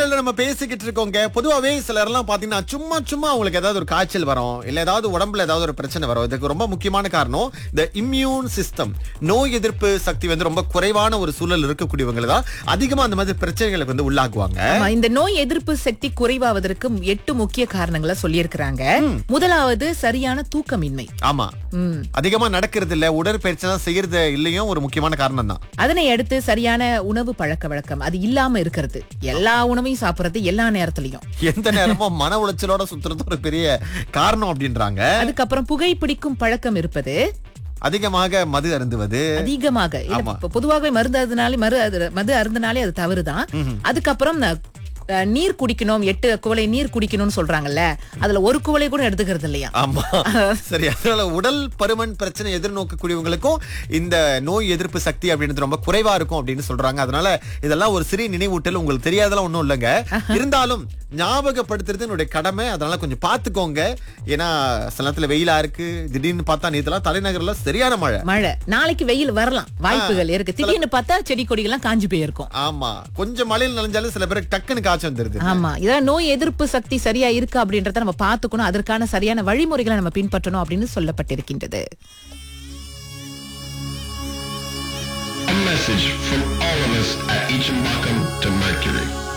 வண்ணங்கள்ல நம்ம பேசிக்கிட்டு இருக்கோங்க பொதுவாவே சிலர்லாம் பாத்தீங்கன்னா சும்மா சும்மா அவங்களுக்கு ஏதாவது ஒரு காய்ச்சல் வரும் இல்ல ஏதாவது உடம்புல ஏதாவது ஒரு பிரச்சனை வரும் இதுக்கு ரொம்ப முக்கியமான காரணம் இந்த இம்யூன் சிஸ்டம் நோய் எதிர்ப்பு சக்தி வந்து ரொம்ப குறைவான ஒரு சூழல் இருக்கக்கூடியவங்க தான் அதிகமா அந்த மாதிரி பிரச்சனைகளுக்கு வந்து உள்ளாக்குவாங்க ஆமா, இந்த நோய் எதிர்ப்பு சக்தி குறைவாவதற்கு எட்டு முக்கிய காரணங்களை சொல்லியிருக்கிறாங்க முதலாவது சரியான தூக்கமின்மை ஆமா ம். அதிகமா நடக்கிறது இல்ல உடற்பயிற்சி தான் செய்யறது இல்லையும் ஒரு முக்கியமான காரணம் தான் அதனை அடுத்து சரியான உணவு பழக்க வழக்கம் அது இல்லாம இருக்கிறது எல்லா உணவையும் சாப்பிடுறது எல்லா நேரத்திலையும் எந்த நேரமும் மன உளைச்சலோட சுத்துறது ஒரு பெரிய காரணம் அப்படின்றாங்க அதுக்கப்புறம் புகைப்பிடிக்கும் பழக்கம் இருப்பது அதிகமாக மது அருந்துவது அதிகமாக இல்ல, ஆமா. இப்ப பொதுவாகவே மருந்து அருந்தினாலே மறு அது- மது அருந்தினாலே அது தவறுதான் அதுக்கப்புறம் ந- அஹ், நீர் குடிக்கணும் எட்டு குவளை நீர் குடிக்கணும்னு சொல்றாங்கல்ல அதுல ஒரு குவளை கூட எடுத்துக்கிறது இல்லையா ஆமா சரி அதனால உடல் பருமன் பிரச்சனை எதிர்நோக்கக்கூடியவங்களுக்கும் இந்த நோய் எதிர்ப்பு சக்தி அப்படின்றது ரொம்ப குறைவா இருக்கும் அப்படின்னு சொல்றாங்க அதனால இதெல்லாம் ஒரு சிறிய நினைவூட்டல் உங்களுக்கு தெரியாதெல்லாம் ஒண்ணும் இல்லைங்க இருந்தாலும் ஞாபகப்படுத்துறது என்னுடைய கடமை அதனால கொஞ்சம் பாத்துக்கோங்க ஏன்னா சில நேரத்துல வெயிலா இருக்கு திடீர்னு பார்த்தா நேத்துலாம் தலைநகர்ல சரியான மழை மழை நாளைக்கு வெயில் வரலாம் வாய்ப்புகள் இருக்கு திடீர்னு பார்த்தா செடி கொடிகள்லாம் காஞ்சு போயிருக்கும் ஆமா கொஞ்சம் மழையில் நனைஞ்சாலும் சில பேருக்கு டக்குன்னு காய்ச்சல் வந்துருது ஆமா இதெல்லாம் நோய் எதிர்ப்பு சக்தி சரியா இருக்கு அப்படின்றத நம்ம பாத்துக்கணும் அதற்கான சரியான வழிமுறைகளை நம்ம பின்பற்றணும் அப்படின்னு சொல்லப்பட்டிருக்கின்றது A message from all of us at Each Mbakam to Mercury.